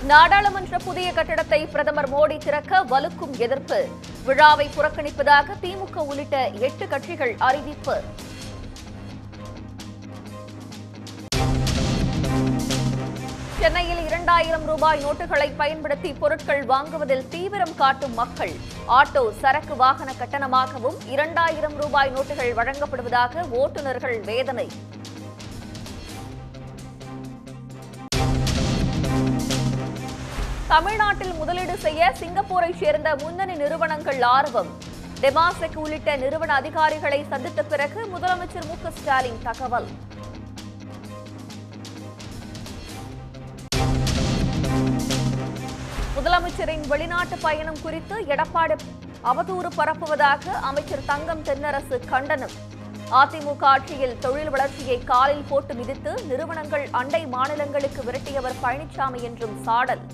நாடாளுமன்ற புதிய கட்டடத்தை பிரதமர் மோடி திறக்க வலுக்கும் எதிர்ப்பு விழாவை புறக்கணிப்பதாக திமுக உள்ளிட்ட எட்டு கட்சிகள் அறிவிப்பு சென்னையில் இரண்டாயிரம் ரூபாய் நோட்டுகளை பயன்படுத்தி பொருட்கள் வாங்குவதில் தீவிரம் காட்டும் மக்கள் ஆட்டோ சரக்கு வாகன கட்டணமாகவும் இரண்டாயிரம் ரூபாய் நோட்டுகள் வழங்கப்படுவதாக ஓட்டுநர்கள் வேதனை தமிழ்நாட்டில் முதலீடு செய்ய சிங்கப்பூரை சேர்ந்த முன்னணி நிறுவனங்கள் ஆர்வம் டெமாசெக் உள்ளிட்ட நிறுவன அதிகாரிகளை சந்தித்த பிறகு முதலமைச்சர் மு க ஸ்டாலின் தகவல் முதலமைச்சரின் வெளிநாட்டு பயணம் குறித்து எடப்பாடி அவதூறு பரப்புவதாக அமைச்சர் தங்கம் தென்னரசு கண்டனம் அதிமுக ஆட்சியில் தொழில் வளர்ச்சியை காலில் போட்டு மிதித்து நிறுவனங்கள் அண்டை மாநிலங்களுக்கு விரட்டியவர் பழனிசாமி என்றும் சாடல்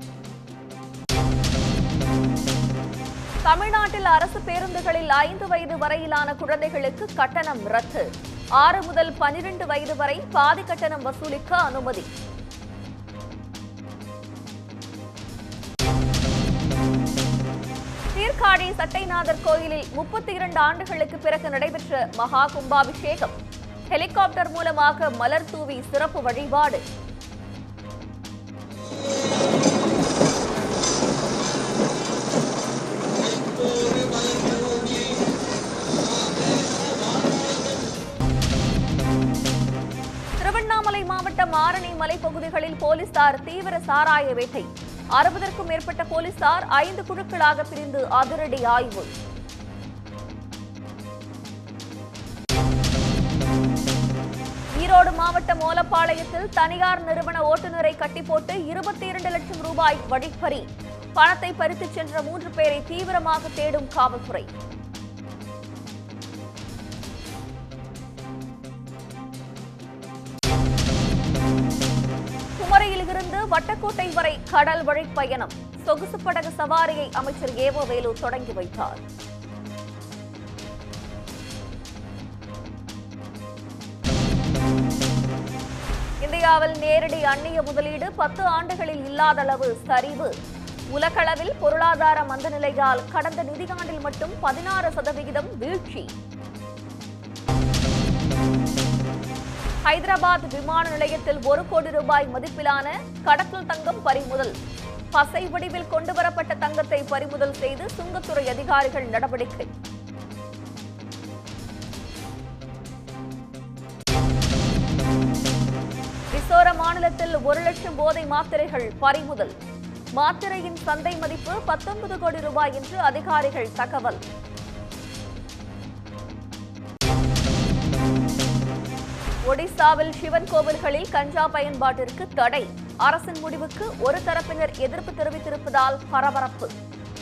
தமிழ்நாட்டில் அரசு பேருந்துகளில் ஐந்து வயது வரையிலான குழந்தைகளுக்கு கட்டணம் ரத்து ஆறு முதல் பனிரெண்டு வயது வரை பாதி கட்டணம் வசூலிக்க அனுமதி சீர்காழி சட்டைநாதர் கோயிலில் முப்பத்தி இரண்டு ஆண்டுகளுக்கு பிறகு நடைபெற்ற மகா கும்பாபிஷேகம் ஹெலிகாப்டர் மூலமாக மலர் தூவி சிறப்பு வழிபாடு திருவண்ணாமலை மாவட்டம் ஆரணி மலைப்பகுதிகளில் போலீசார் தீவிர சாராய வேட்டை அறுபதற்கும் மேற்பட்ட போலீசார் ஐந்து குழுக்களாக பிரிந்து அதிரடி ஆய்வு ஈரோடு மாவட்டம் ஓலப்பாளையத்தில் தனியார் நிறுவன ஓட்டுநரை கட்டி போட்டு இருபத்தி இரண்டு லட்சம் ரூபாய் வழிப்பறி பணத்தை பறித்துச் சென்ற மூன்று பேரை தீவிரமாக தேடும் காவல்துறை குமரியில் இருந்து வட்டக்கோட்டை வரை கடல் வழி பயணம் சொகுசு படகு சவாரியை அமைச்சர் ஏவோ வேலு தொடங்கி வைத்தார் இந்தியாவில் நேரடி அந்நிய முதலீடு பத்து ஆண்டுகளில் இல்லாத அளவு சரிவு உலகளவில் பொருளாதார மந்த நிலையால் கடந்த நிதியாண்டில் மட்டும் பதினாறு சதவிகிதம் வீழ்ச்சி ஹைதராபாத் விமான நிலையத்தில் ஒரு கோடி ரூபாய் மதிப்பிலான கடத்தல் தங்கம் பறிமுதல் பசை வடிவில் கொண்டுவரப்பட்ட தங்கத்தை பறிமுதல் செய்து சுங்கத்துறை அதிகாரிகள் நடவடிக்கை மிசோரம் மாநிலத்தில் ஒரு லட்சம் போதை மாத்திரைகள் பறிமுதல் மாத்திரையின் சந்தை மதிப்பு பத்தொன்பது கோடி ரூபாய் என்று அதிகாரிகள் தகவல் ஒடிசாவில் சிவன் கோவில்களில் கஞ்சா பயன்பாட்டிற்கு தடை அரசின் முடிவுக்கு ஒரு தரப்பினர் எதிர்ப்பு தெரிவித்திருப்பதால் பரபரப்பு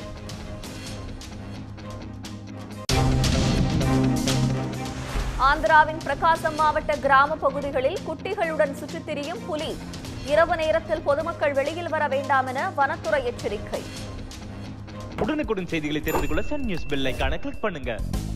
ஆந்திராவின் பிரகாசம் மாவட்ட கிராம பகுதிகளில் குட்டிகளுடன் சுற்றித் திரியும் புலி இரவு நேரத்தில் பொதுமக்கள் வெளியில் வர வேண்டாம் என வனத்துறை எச்சரிக்கை உடனுக்குடன் செய்திகளை தெரிந்து கொள்ள சன் நியூஸ் பெல் ஐகானை கிளிக் பண்ணுங்க